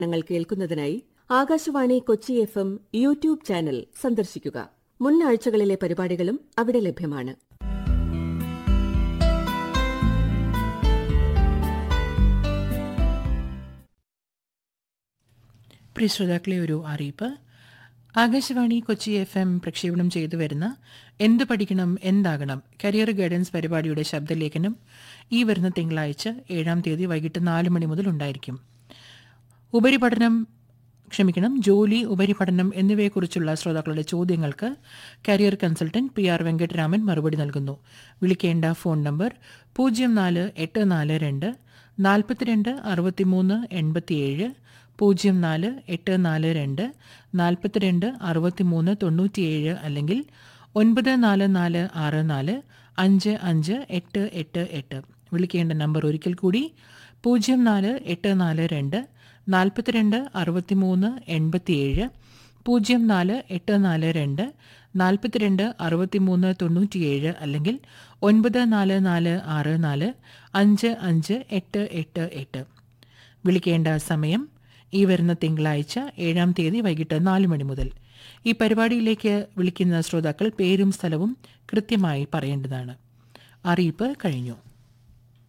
ഞങ്ങൾ കേൾക്കുന്നതിനായി Akashvani Kochi F M YouTube channel സന്ദർശിക്കുക മുൻ ആഴ്ചകളിലെ പരിപാടികളും അവിടെ ലഭ്യമാണ് പ്രിയ ശ്രോതാക്കളെ ഒരു അറിയിപ്പ് ആകാശവാണി കൊച്ചി എഫ് എം പ്രക്ഷേപണം ചെയ്തു വരുന്ന എന്ത് പഠിക്കണം എന്താകണം കരിയർ ഗൈഡൻസ് പരിപാടിയുടെ ശബ്ദലേഖനം ഈ വരുന്ന തിങ്കളാഴ്ച ഏഴാം തീയതി വൈകിട്ട് നാല് മണി മുതൽ ഉണ്ടായിരിക്കും ഉപരിപഠനം ക്ഷമിക്കണം ജോലി ഉപരിപഠനം എന്നിവയെക്കുറിച്ചുള്ള ശ്രോതാക്കളുടെ ചോദ്യങ്ങൾക്ക് career consultant P R Venkataraman മറുപടി നൽകുന്നു വിളിക്കേണ്ട ഫോൺ നമ്പർ പൂജ്യം നാല് എട്ട് നാല് രണ്ട് നാൽപ്പത്തിരണ്ട് അറുപത്തിമൂന്ന് എൺപത്തിയേഴ് പൂജ്യം നാല് എട്ട് നാല് രണ്ട് നാൽപ്പത്തിരണ്ട് അറുപത്തിമൂന്ന് തൊണ്ണൂറ്റിയേഴ് അല്ലെങ്കിൽ ഒൻപത് നാല് നാല് ആറ് നാല് അഞ്ച് അഞ്ച് എട്ട് എട്ട് എട്ട് വിളിക്കേണ്ട നമ്പർ ഒരിക്കൽ കൂടി പൂജ്യം നാല് എട്ട് നാല് രണ്ട് നാൽപ്പത്തിരണ്ട് അറുപത്തിമൂന്ന് എൺപത്തിയേഴ് പൂജ്യം നാല് എട്ട് നാല് രണ്ട് നാൽപ്പത്തിരണ്ട് അറുപത്തിമൂന്ന് തൊണ്ണൂറ്റിയേഴ് അല്ലെങ്കിൽ ഒൻപത് നാല് നാല് ആറ് നാല് അഞ്ച് അഞ്ച് എട്ട് എട്ട് എട്ട് വിളിക്കേണ്ട സമയം ഈ വരുന്ന തിങ്കളാഴ്ച ഏഴാം തീയതി വൈകിട്ട് നാല് മണി മുതൽ ഈ പരിപാടിയിലേക്ക് വിളിക്കുന്ന ശ്രോതാക്കൾ പേരും സ്ഥലവും കൃത്യമായി പറയേണ്ടതാണ് അറിയിപ്പ് കഴിഞ്ഞു